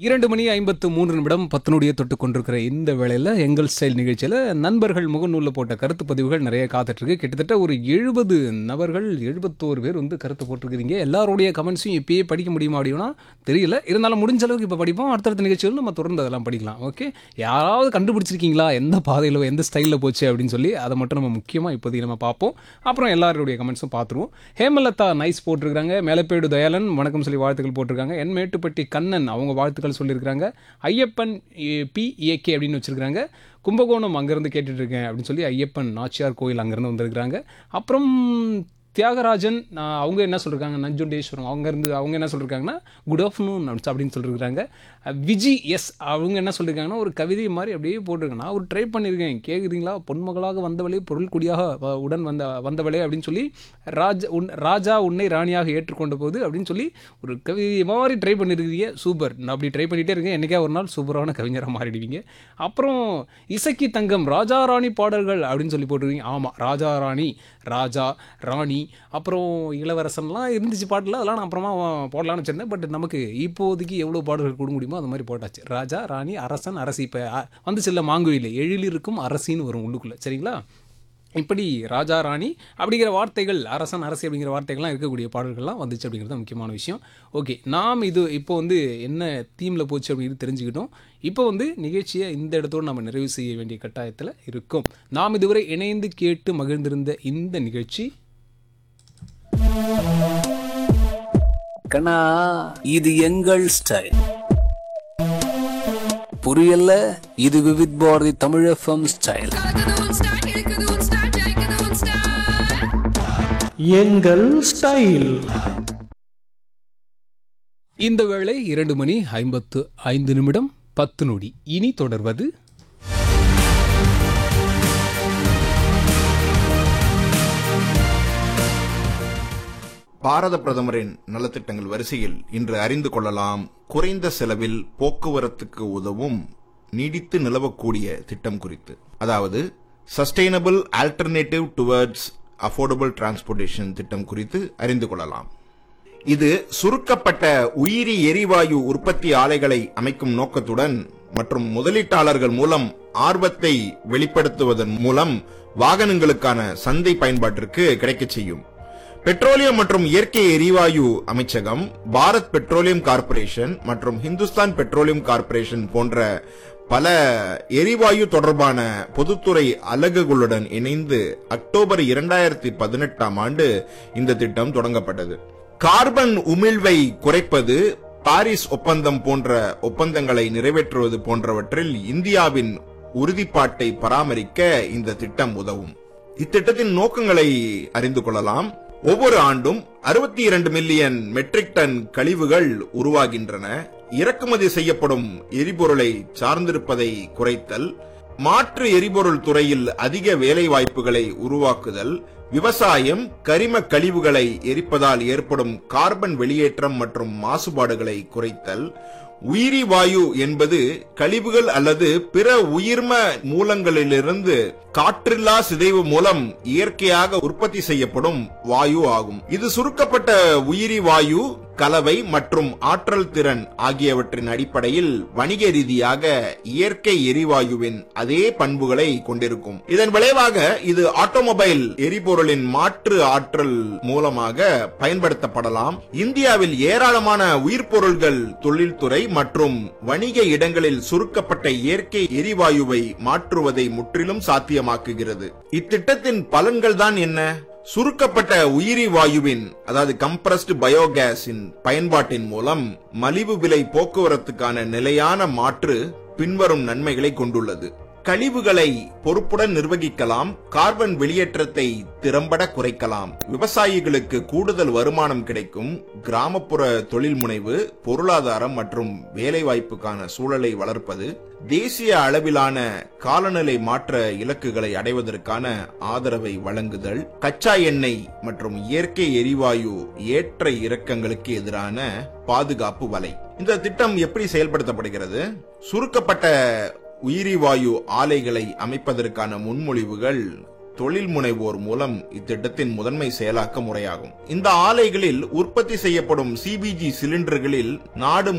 இரண்டு மணி ஐம்பத்து மூன்று நிமிடம் பத்து நொடியை தொட்டு கொண்டிருக்கிற இந்த வேளையில் எங்கள் ஸ்டைல் நிகழ்ச்சியில் நண்பர்கள் முகநூலில் போட்ட கருத்து பதிவுகள் நிறைய காத்துட்ருக்கு கிட்டத்தட்ட ஒரு எழுபது நபர்கள் எழுபத்தோரு பேர் வந்து கருத்து போட்டிருக்கிறீங்க எல்லாருடைய கமெண்ட்ஸையும் இப்பயே படிக்க முடியுமா அப்படின்னா தெரியல இருந்தாலும் முடிஞ்ச அளவுக்கு இப்போ படிப்போம் அடுத்தடுத்த நிகழ்ச்சிகள் நம்ம தொடர்ந்து அதெல்லாம் படிக்கலாம் ஓகே யாராவது கண்டுபிடிச்சிருக்கீங்களா எந்த பாதையில் எந்த ஸ்டைலில் போச்சு அப்படின்னு சொல்லி அதை மட்டும் நம்ம முக்கியமாக இப்போதைக்கு நம்ம பார்ப்போம் அப்புறம் எல்லாருடைய கமெண்ட்ஸும் பார்த்துருவோம் ஹேமலதா நைஸ் போட்டிருக்காங்க மேலப்பேடு தயாளன் வணக்கம் சொல்லி வாழ்த்துக்கள் போட்டிருக்காங்க என் மேட்டுப்பட்டி கண்ணன் அவங்க வாழ்த்துக்கள் சொல்லியிருக்காங்க ஐயப்பன் பி ஏகே அப்படின்னு வச்சிருக்காங்க கும்பகோணம் அங்கேருந்து கேட்டுட்டு இருக்கேன் அப்படின்னு சொல்லி ஐயப்பன் நாச்சியார் கோயில் அங்கேருந்து வந்திருக்கிறாங்க அப்புறம் தியாகராஜன் நான் அவங்க என்ன சொல்லியிருக்காங்க நஞ்சுண்டேஸ்வரம் அவங்க இருந்து அவங்க என்ன சொல்லியிருக்காங்கன்னா குட் ஆஃப்டர்நூன் அப்படின்னு சொல்லியிருக்காங்க விஜி எஸ் அவங்க என்ன சொல்லியிருக்காங்கன்னா ஒரு கவிதை மாதிரி அப்படியே போட்டிருக்கேன் நான் ஒரு ட்ரை பண்ணியிருக்கேன் கேட்குறீங்களா பொன்மகளாக வந்தவளே பொருள் குடியாக வ- உடன் வந்த வந்தவளே அப்படின்னு சொல்லி ராஜா உன் ராஜா உன்னை ராணியாக ஏற்றுக்கொண்ட போது அப்படின்னு சொல்லி ஒரு கவிதை மாதிரி ட்ரை பண்ணியிருக்கீங்க சூப்பர் நான் அப்படி ட்ரை பண்ணிகிட்டே இருக்கேன் என்றைக்கா ஒரு நாள் சூப்பரான கவிஞராக மாறிடுவீங்க அப்புறம் இசக்கி தங்கம் ராஜா ராணி பாடல்கள் அப்படின்னு சொல்லி போட்டிருக்கீங்க ஆமாம் ராஜா ராணி ராஜா ராணி அப்புறம் இளவரசன்லாம் இருந்துச்சு பாட்டில் அதெல்லாம் நான் அப்புறமா போடலாம்னு வச்சிருந்தேன் பட் நமக்கு இப்போதைக்கு எவ்வளோ பாடல்கள் கொடுக்க முடியுமோ அது மாதிரி போட்டாச்சு ராஜா ராணி அரசன் அரசி இப்போ வந்துச்சு இல்லை மாங்குயில எழிலிருக்கும் அரசின்னு வரும் உள்ளுக்குள்ளே சரிங்களா இப்படி ராஜா ராணி அப்படிங்கிற வார்த்தைகள் அரசன் அரசி அப்படிங்கிற வார்த்தைகள்லாம் இருக்கக்கூடிய பாடல்கள்லாம் வந்துச்சு அப்படிங்கிறது தான் முக்கியமான விஷயம் ஓகே நாம் இது இப்போ வந்து என்ன தீமில் போச்சு அப்படிங்கிறது தெரிஞ்சுக்கிட்டோம் இப்போ வந்து நிகழ்ச்சியை இந்த இடத்தோடு நம்ம நிறைவு செய்ய வேண்டிய கட்டாயத்தில் இருக்கும் நாம் இதுவரை இணைந்து கேட்டு மகிழ்ந்திருந்த இந்த நிகழ்ச்சி கண்ணா இது எங்கள் ஸ்டைல் புரியல இது விவித் பாரதி தமிழ் எஃப்எம் ஸ்டைல் கலக்குது உன் ஸ்டைல் இழுக்குது உன் ஸ்டைல் ஜெயிக்குது உன் ஸ்டைல் எங்கள் ஸ்டைல் இந்த வேளை இரண்டு மணி ஐம்பத்து ஐந்து நிமிடம் பத்து நொடி இனி தொடர்வது பாரத பிரதமரின் நலத்திட்டங்கள் வரிசையில் இன்று அறிந்து கொள்ளலாம் குறைந்த செலவில் போக்குவரத்துக்கு உதவும் நீடித்து நிலவக்கூடிய திட்டம் குறித்து அதாவது sustainable alternative towards affordable transportation திட்டம் குறித்து அறிந்து கொள்ளலாம் இது சுருக்கப்பட்ட உயிரி எரிவாயு உற்பத்தி ஆலைகளை அமைக்கும் நோக்கத்துடன் மற்றும் முதலீட்டாளர்கள் மூலம் ஆர்வத்தை வெளிப்படுத்துவதன் மூலம் வாகனங்களுக்கான சந்தை பயன்பாட்டிற்கு கிடைக்கச் செய்யும் பெட்ரோலியம் மற்றும் இயற்கை எரிவாயு அமைச்சகம் பாரத் பெட்ரோலியம் கார்ப்பரேஷன் மற்றும் ஹிந்துஸ்தான் பெட்ரோலியம் கார்ப்பரேஷன் போன்ற பல எரிவாயு தொடர்பான பொதுத்துறை அலகுகளுடன் இணைந்து அக்டோபர் இரண்டாயிரத்தி பதினெட்டாம் ஆண்டு இந்த திட்டம் தொடங்கப்பட்டது கார்பன் உமிழ்வை குறைப்பது பாரிஸ் ஒப்பந்தம் போன்ற ஒப்பந்தங்களை நிறைவேற்றுவது போன்றவற்றில் இந்தியாவின் உறுதிப்பாட்டை பராமரிக்க இந்த திட்டம் உதவும் இத்திட்டத்தின் நோக்கங்களை அறிந்து கொள்ளலாம் ஒவ்வொரு ஆண்டும் அறுபத்தி இரண்டு மில்லியன் மெட்ரிக் டன் கழிவுகள் உருவாகின்றன இறக்குமதி செய்யப்படும் எரிபொருளை சார்ந்திருப்பதை குறைத்தல் மாற்று எரிபொருள் துறையில் அதிக வேலை வாய்ப்புகளை உருவாக்குதல் விவசாயம் கரிம கழிவுகளை எரிப்பதால் ஏற்படும் கார்பன் வெளியேற்றம் மற்றும் மாசுபாடுகளை குறைத்தல் உயிரி வாயு என்பது கழிவுகள் அல்லது பிற உயிர்ம மூலங்களிலிருந்து காற்றில்லா சிதைவு மூலம் இயற்கையாக உற்பத்தி செய்யப்படும் வாயு ஆகும் இது சுருக்கப்பட்ட உயிரி வாயு கலவை மற்றும் ஆற்றல் திறன் ஆகியவற்றின் அடிப்படையில் வணிக ரீதியாக இயற்கை எரிவாயுவின் அதே பண்புகளை கொண்டிருக்கும் இதன் விளைவாக இது ஆட்டோமொபைல் எரிபொருளின் மாற்று ஆற்றல் மூலமாக பயன்படுத்தப்படலாம் இந்தியாவில் ஏராளமான உயிர்பொருள்கள் தொழில்துறை மற்றும் வணிக இடங்களில் சுருக்கப்பட்ட இயற்கை எரிவாயுவை மாற்றுவதை முற்றிலும் சாத்தியமாக்குகிறது இத்திட்டத்தின் பலன்கள் தான் என்ன சுருக்கப்பட்ட உயிரி வாயுவின் அதாவது கம்ப்ரஸ்டு பயோகேஸின் பயன்பாட்டின் மூலம் மலிவு விலை போக்குவரத்துக்கான நிலையான மாற்று பின்வரும் நன்மைகளை கொண்டுள்ளது கழிவுகளை பொறுப்புடன் நிர்வகிக்கலாம் கார்பன் வெளியேற்றத்தை திறம்பட குறைக்கலாம் விவசாயிகளுக்கு கூடுதல் வருமானம் கிடைக்கும் கிராமப்புற தொழில் முனைவு பொருளாதாரம் மற்றும் வேலைவாய்ப்புக்கான சூழலை வளர்ப்பது தேசிய அளவிலான காலநிலை மாற்ற இலக்குகளை அடைவதற்கான ஆதரவை வழங்குதல் கச்சா எண்ணெய் மற்றும் இயற்கை எரிவாயு ஏற்ற இறக்கங்களுக்கு எதிரான பாதுகாப்பு வலை இந்த திட்டம் எப்படி செயல்படுத்தப்படுகிறது சுருக்கப்பட்ட உயிரி வாயு ஆலைகளை அமைப்பதற்கான முன்மொழிவுகள் தொழில் முனைவோர் மூலம் இத்திட்டத்தின் முதன்மை செயலாக்க முறையாகும் இந்த ஆலைகளில் உற்பத்தி செய்யப்படும் சிபிஜி சிலிண்டர்களில் நாடு